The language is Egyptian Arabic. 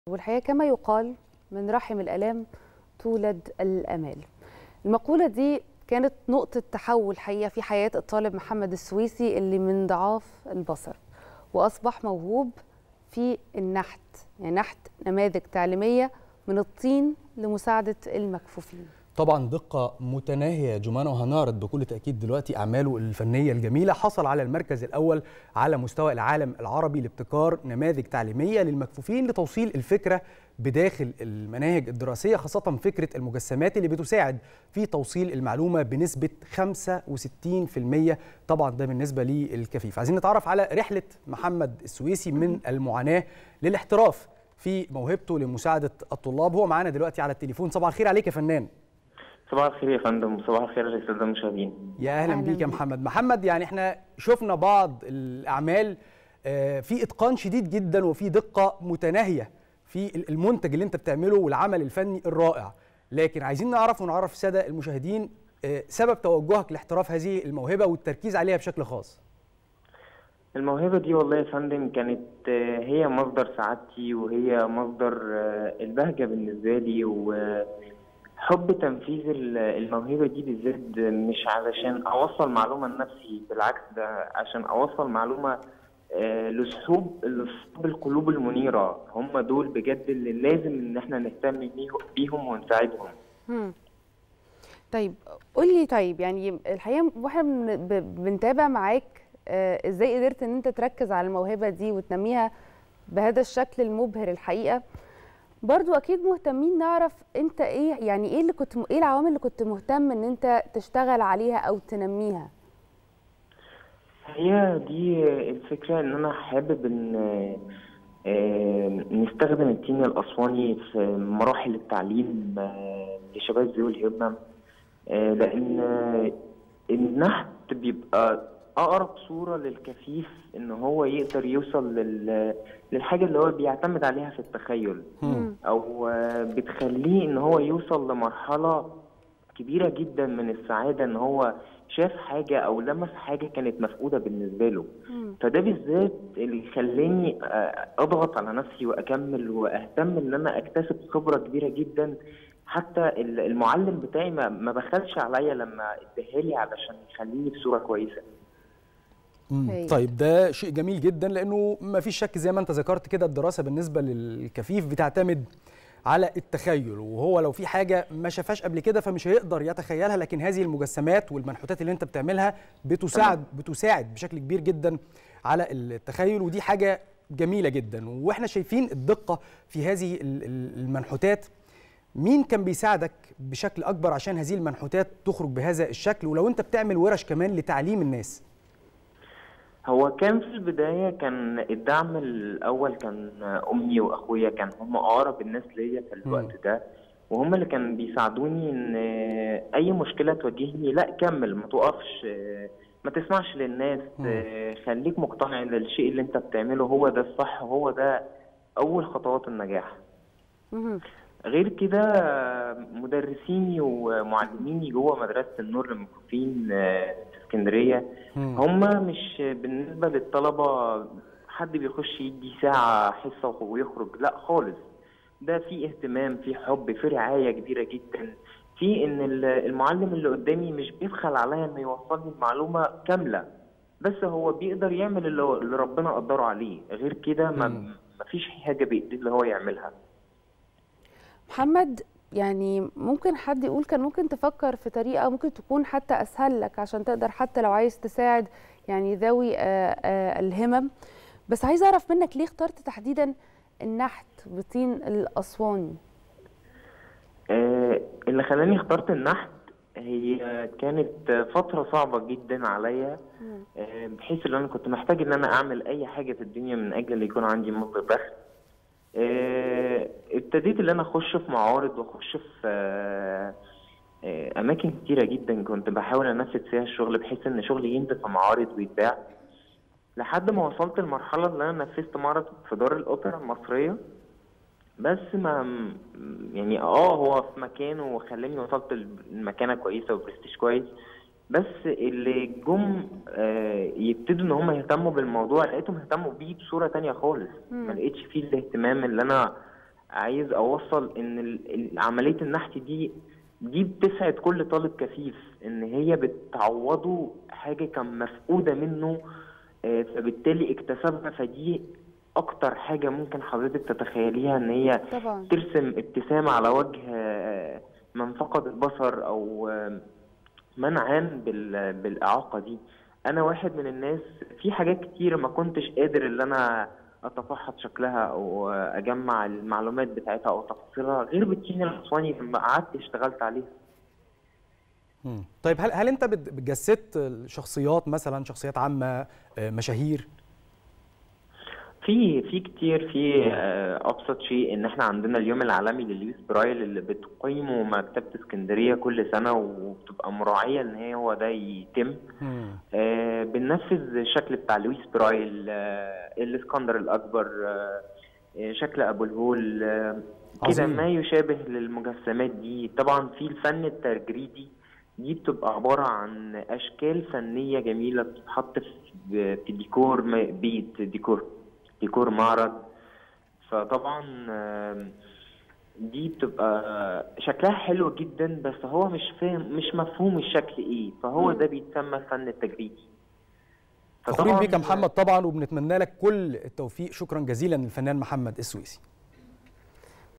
والحقيقة كما يقال من رحم الآلام تولد الأمال المقولة دي كانت نقطة تحول حقيقة في حياة الطالب محمد السويسي اللي من ضعاف البصر وأصبح موهوب في النحت يعني نحت نماذج تعليمية من الطين لمساعدة المكفوفين طبعا دقة متناهية جمانة وهنعرض بكل تأكيد دلوقتي أعماله الفنية الجميلة حصل على المركز الأول على مستوى العالم العربي لابتكار نماذج تعليمية للمكفوفين لتوصيل الفكرة بداخل المناهج الدراسية خاصة فكرة المجسمات اللي بتساعد في توصيل المعلومة بنسبة 65% طبعا ده بالنسبة للكفيف عايزين نتعرف على رحلة محمد السويسي من المعاناة للاحتراف في موهبته لمساعدة الطلاب هو معانا دلوقتي على التليفون صباح الخير عليك يا فنان صباح الخير يا فندم صباح الخير للساده المشاهدين يا اهلا, أهلاً بيك يا بيك. محمد محمد يعني احنا شفنا بعض الاعمال آه، في اتقان شديد جدا وفي دقه متناهيه في المنتج اللي انت بتعمله والعمل الفني الرائع لكن عايزين نعرف ونعرف الساده المشاهدين آه، سبب توجهك لاحتراف هذه الموهبه والتركيز عليها بشكل خاص الموهبه دي والله يا فندم كانت آه، هي مصدر سعادتي وهي مصدر آه، البهجه بالنسبه لي وحب تنفيذ ال- الموهبه دي بالذات مش علشان اوصل معلومه لنفسي بالعكس ده عشان اوصل معلومه آه، لصحوب لصحوب القلوب المنيره هم دول بجد اللي لازم ان احنا نهتم بيه- بيهم ونساعدهم مم. طيب قول لي طيب يعني الحقيقة واحنا بن- ب- بنتابع معاك آه، ازاي قدرت ان انت تركز على الموهبة دي وتنميها بهذا الشكل المبهر الحقيقة برضو اكيد مهتمين نعرف انت ايه يعني ايه اللي كنت ايه العوامل اللي كنت مهتم ان انت تشتغل عليها او تنميها هي دي الفكرة إن أنا حابب إن آه، نستخدم التين الأسواني في مراحل التعليم آه، لشباب ذوي الهمم آه، لأن آه، النحت بيبقى أقرب صورة للكفيف إن هو يقدر يوصل لل- للحاجة اللي هو بيعتمد عليها في التخيل مم. أو آه، بتخليه إن هو يوصل لمرحلة كبيرة جدا من السعادة إن هو شاف حاجة أو لمس حاجة كانت مفقودة بالنسبة له مم. فده بالذات اللي خلاني آه، أضغط على نفسي وأكمل وأهتم إن أنا أكتسب خبرة كبيرة جدا حتى ال- المعلم بتاعي ما ما بخلش عليا لما اداهالي علشان يخليني بصورة كويسة مم. هايل. طيب ده شيء جميل جدا لانه ما فيش شك زي ما انت ذكرت كده الدراسه بالنسبه للكفيف بتعتمد على التخيل وهو لو في حاجه ما شافهاش قبل كده فمش هيقدر يتخيلها لكن هذه المجسمات والمنحوتات اللي انت بتعملها بتساعد بتساعد بشكل كبير جدا على التخيل ودي حاجه جميله جدا واحنا شايفين الدقه في هذه ال- ال- المنحوتات مين كان بيساعدك بشكل اكبر عشان هذه المنحوتات تخرج بهذا الشكل ولو انت بتعمل ورش كمان لتعليم الناس هو كان في البداية كان الدعم الأول كان أمي وأخويا كان هم أقرب الناس ليا في الوقت ده وهم اللي كانوا بيساعدوني إن أي مشكلة تواجهني لا كمل ما توقفش ما تسمعش للناس خليك مقتنع إن الشيء اللي أنت بتعمله هو ده الصح هو ده أول خطوات النجاح مم. غير كده مدرسيني ومعلميني جوه مدرسة النور للمكفوفين آه، في اسكندرية مم. هم مش بالنسبة للطلبة حد بيخش يدي ساعة حصة ويخرج لا خالص ده في اهتمام في حب في رعاية كبيرة جدا في ان ال- المعلم اللي قدامي مش بيبخل عليا انه يوصل لي المعلومة كاملة بس هو بيقدر يعمل اللي هو- اللي ربنا قدره عليه غير كده ما مم. مفيش حاجة بإيديه اللي هو يعملها محمد يعني ممكن حد يقول كان ممكن تفكر في طريقة ممكن تكون حتى أسهل لك عشان تقدر حتى لو عايز تساعد يعني ذوي آه، آه، الهمم بس عايزة أعرف منك ليه اخترت تحديدا النحت بطين الأسواني آه، اللي خلاني اخترت النحت هي كانت فترة صعبة جدا عليا آه، بحيث ان انا كنت محتاج ان انا اعمل اي حاجة في الدنيا من اجل ان يكون عندي مصدر دخل آه، ابتديت ان انا اخش في معارض واخش في آه، آه، اماكن كتيرة جدا كنت بحاول انفذ فيها الشغل بحيث ان شغلي ينزل في معارض ويتباع لحد ما وصلت لمرحلة ان انا نفذت معرض في دار الاوبرا المصرية بس ما م- يعني اه هو في مكانه وخلاني وصلت لمكانه كويسه وبرستيج كويس بس اللي جم آه، يبتدوا ان هم يهتموا بالموضوع لقيتهم اهتموا بيه بصوره تانية خالص مم. ما لقيتش فيه الاهتمام اللي انا عايز اوصل ان ال- ال- عمليه النحت دي دي بتسعد كل طالب كفيف ان هي بتعوضه حاجه كان مفقوده منه آه، فبالتالي اكتسبها فدي اكتر حاجه ممكن حضرتك تتخيليها ان هي طبعا ترسم ابتسامه على وجه آه، من فقد البصر او آه، من عان بال- بالاعاقه دي انا واحد من الناس في حاجات كتير ما كنتش قادر ان انا اتفحص شكلها او اجمع المعلومات بتاعتها او تفاصيلها غير بتشين الاسواني لما قعدت اشتغلت عليها مم. طيب هل هل انت بت- بتجسدت الشخصيات مثلا شخصيات عامه آه، مشاهير في في كتير في آه، ابسط شيء ان احنا عندنا اليوم العالمي لليوس برايل اللي بتقيمه مكتبه اسكندريه كل سنه وبتبقى مراعيه ان هي هو ده يتم مم. آه، بننفذ الشكل بتاع لويس برايل آه، الاسكندر الاكبر آه، آه، شكل ابو الهول آه، كده عظيم. ما يشابه للمجسمات دي طبعا في الفن التجريدي دي بتبقى عبارة عن أشكال فنية جميلة بتتحط في في ديكور م- بيت ديكور ديكور معرض فطبعا آم، دي بتبقى شكلها حلو جدا بس هو مش فاهم مش مفهوم الشكل ايه فهو مم. ده بيتسمى الفن التجريدي فخورين فطبعاً بيك يا محمد طبعا وبنتمنى لك كل التوفيق شكرا جزيلا للفنان محمد السويسي